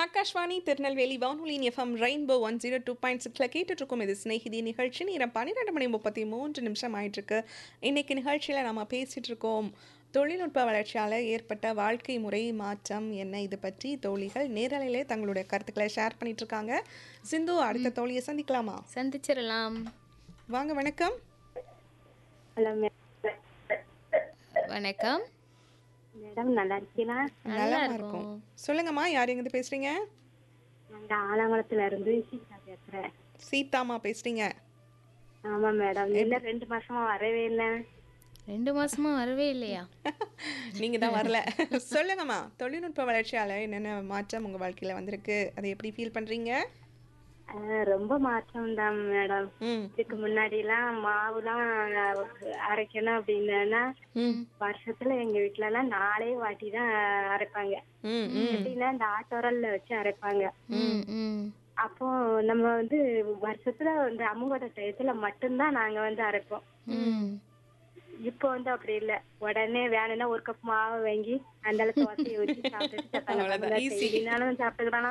ஆகாஷ்வாணி திருநெல்வேலி வானொலியின் FM rainbow one zero two point சிக்ஸில் கேட்டுட்ருக்கோம் இது ஸ்நேகிதி நிகழ்ச்சி நேரம் பன்னிரெண்டு மணி முப்பத்தி மூன்று நிமிஷம் ஆயிட்டிருக்கு இன்னைக்கு நிகழ்ச்சியில் நம்ம பேசிகிட்டு இருக்கோம் தொழில்நுட்ப வளர்ச்சியால் ஏற்பட்ட வாழ்க்கை முறை மாற்றம் என்ன இது பற்றி தோழிகள் நேரலையிலே தங்களுடைய கருத்துக்களை ஷேர் பண்ணிட்டு இருக்காங்க சிந்து அடுத்த தோழியை சந்திக்கலாமா சந்திச்சிடலாம் வாங்க வணக்கம் ஹலோ வணக்கம் மேடம் நல்லா இருக்கீங்களா நல்லா நலமா இருக்கும் இருக்கும் சொல்லுங்கம்மா யார் எங்கிருந்து பேசுறீங்க நாங்க ஆலங்குளத்துல இருந்து சீதா பேசுறேன் சீதாமா பேசுறீங்க ஆமா மேடம் இல்ல ரெண்டு மாசமா வரவே இல்லை ரெண்டு மாசமா வரவே இல்லையா நீங்க தான் வரல சொல்லுங்கம்மா தொழில்நுட்ப வளர்ச்சியால என்னென்ன மாற்றம் உங்க வாழ்க்கையில வந்திருக்கு அதை எப்படி ஃபீல் பண்றீங்க ஆஹ் ரொம்ப மாற்றம் தான் மேடம் ம் இதுக்கு முன்னாடி எல்லாம் மாவுலாம் அரைக்கணும் அப்படின்னா ம் வருஷத்துல எங்க வீட்டுல எல்லாம் நாளே வாட்டி தான் அரைப்பாங்க ம் ம் எப்படின்னா இந்த ஆட்டோரல்ல வச்சு அரைப்பாங்க ம் ம் அப்போ நம்ம வந்து வருஷத்துல இந்த அம்முகோட டயத்துல மட்டும்தான் நாங்க வந்து அரைப்போம் ம் இப்போ வந்து அப்படி இல்ல உடனே வேணும்னா ஒரு கப் மாவை வாங்கி அந்த அளவுக்கு வசதி வச்சு சாப்பிட்டுட்டு அவ்வளவுதான், easy. சாப்பிட்டுக்கலாம் சாப்பிட்டுக்கலாம்